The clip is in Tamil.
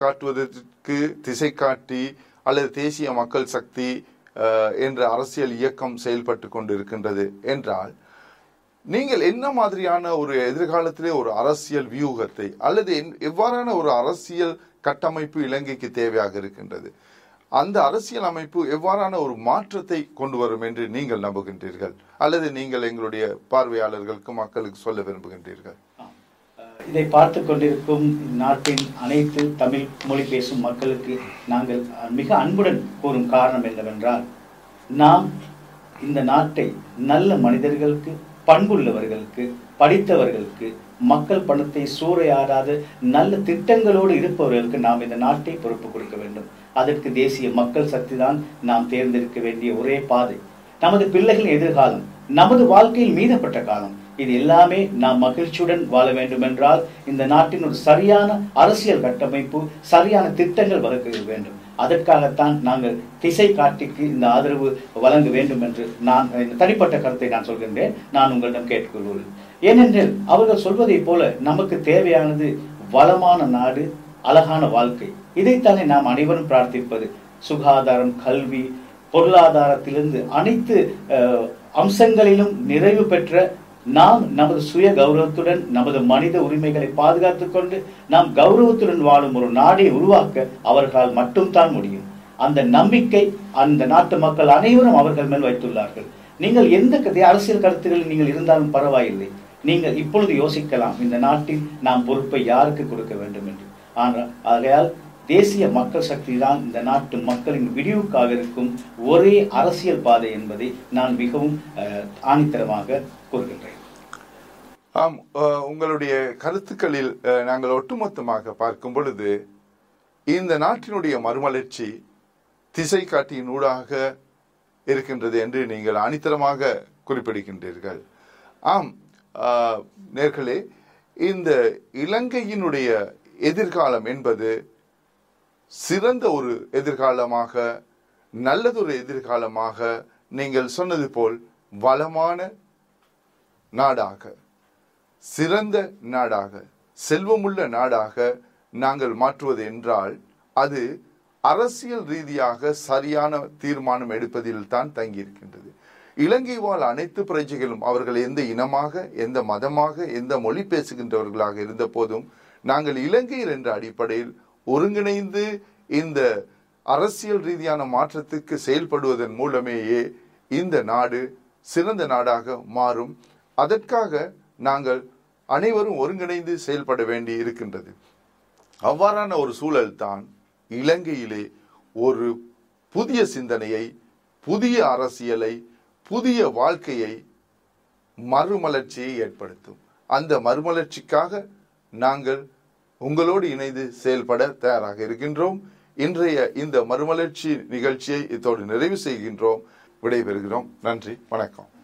காட்டுவதற்கு திசை காட்டி அல்லது தேசிய மக்கள் சக்தி அஹ், என்ற அரசியல் இயக்கம் செயல்பட்டு கொண்டிருக்கின்றது என்றால் நீங்கள் என்ன மாதிரியான ஒரு எதிர்காலத்திலே ஒரு அரசியல் வியூகத்தை அல்லது என்- எவ்வாறான ஒரு அரசியல் கட்டமைப்பு இலங்கைக்கு தேவையாக இருக்கின்றது அந்த அரசியல் அமைப்பு எவ்வாறான ஒரு மாற்றத்தை கொண்டு வரும் என்று நீங்கள் நம்புகின்றீர்கள் அல்லது நீங்கள் எங்களுடைய பார்வையாளர்களுக்கு மக்களுக்கு சொல்ல விரும்புகின்றீர்கள் ஆம். அஹ் இதை பார்த்து கொண்டிருக்கும் நாட்டின் அனைத்து தமிழ் மொழி பேசும் மக்களுக்கு நாங்கள் அஹ், மிக அன்புடன் கூறும் காரணம் என்னவென்றால் நாம் இந்த நாட்டை நல்ல மனிதர்களுக்கு பண்புள்ளவர்களுக்கு படித்தவர்களுக்கு மக்கள் பணத்தை சூறையாடாத நல்ல திட்டங்களோடு இருப்பவர்களுக்கு நாம் இந்த நாட்டை பொறுப்பு கொடுக்க வேண்டும் அதற்கு தேசிய மக்கள் சக்தி தான் நாம் தேர்ந்தெடுக்க வேண்டிய ஒரே பாதை நமது பிள்ளைகளின் எதிர்காலம் நமது வாழ்க்கையில் மீதப்பட்ட காலம் இது எல்லாமே நாம் மகிழ்ச்சியுடன் வாழ வேண்டுமென்றால் இந்த நாட்டின் ஒரு சரியான அரசியல் கட்டமைப்பு சரியான திட்டங்கள் வகுக்க வேண்டும் அதற்காகத்தான் நாங்கள் திசை காட்டிக்கு இந்த ஆதரவு வழங்க வேண்டும் என்று நான் இந்த தனிப்பட்ட கருத்தை நான் சொல்கின்றேன் நான் உங்களிடம் கேட்டுக்கொள்வது ஏனென்றால் அவர்கள் சொல்வதைப் போல நமக்கு தேவையானது வளமான நாடு அழகான வாழ்க்கை இதைத்தானே நாம் அனைவரும் பிரார்த்திப்பது சுகாதாரம் கல்வி பொருளாதாரத்திலிருந்து அனைத்து அஹ், அம்சங்களிலும் நிறைவு பெற்ற நாம் நமது சுய கௌரவத்துடன் நமது மனித உரிமைகளை பாதுகாத்துக் கொண்டு நாம் கௌரவத்துடன் வாழும் ஒரு நாடை உருவாக்க அவர்களால் மட்டும்தான் முடியும் அந்த நம்பிக்கை அந்த நாட்டு மக்கள் அனைவரும் அவர்கள் மேல் வைத்துள்ளார்கள் நீங்கள் எந்த கதை அரசியல் கருத்துகளில் நீங்கள் இருந்தாலும் பரவாயில்லை நீங்கள் இப்பொழுது யோசிக்கலாம் இந்த நாட்டில் நாம் பொறுப்பை யாருக்கு கொடுக்க வேண்டும் என்று ஆனால் ஆகையால் தேசிய மக்கள் சக்தி தான் இந்த நாட்டு மக்களின் விடிவுக்காக இருக்கும் ஒரே அரசியல் பாதை என்பதை நான் மிகவும் அஹ், ஆணித்தரமாக கூறுகின்றேன் ஆம் அஹ், உங்களுடைய கருத்துக்களில் அஹ், நாங்கள் ஒட்டுமொத்தமாக பார்க்கும் பொழுது இந்த நாட்டினுடைய மறுமலர்ச்சி திசை காட்டியின் ஊடாக இருக்கின்றது என்று நீங்கள் அனித்தரமாக குறிப்பிடுகின்றீர்கள் ஆம் அஹ், நேர்களே இந்த இலங்கையினுடைய எதிர்காலம் என்பது சிறந்த ஒரு எதிர்காலமாக நல்லதொரு எதிர்காலமாக நீங்கள் சொன்னது போல் வளமான நாடாக சிறந்த நாடாக செல்வமுள்ள நாடாக நாங்கள் மாற்றுவது என்றால் அது அரசியல் ரீதியாக சரியான தீர்மானம் எடுப்பதில் தான் தங்கியிருக்கின்றது இலங்கை வாழ் அனைத்து பிரஜைகளும் அவர்கள் எந்த இனமாக எந்த மதமாக எந்த மொழி பேசுகின்றவர்களாக இருந்த போதும் நாங்கள் இலங்கையர் என்ற அடிப்படையில் ஒருங்கிணைந்து இந்த அரசியல் ரீதியான மாற்றத்துக்கு செயல்படுவதன் மூலமேயே இந்த நாடு சிறந்த நாடாக மாறும் அதற்காக நாங்கள் அனைவரும் ஒருங்கிணைந்து செயல்பட வேண்டி இருக்கின்றது அவ்வாறான ஒரு சூழல் தான் இலங்கையிலே ஒரு புதிய சிந்தனையை புதிய அரசியலை புதிய வாழ்க்கையை மறுமலர்ச்சியை ஏற்படுத்தும் அந்த மறுமலர்ச்சிக்காக நாங்கள் உங்களோடு இணைந்து செயல்பட தயாராக இருக்கின்றோம் இன்றைய இந்த மறுமலர்ச்சி நிகழ்ச்சியை இத்தோடு நிறைவு செய்கின்றோம் விடைபெறுகிறோம் நன்றி வணக்கம்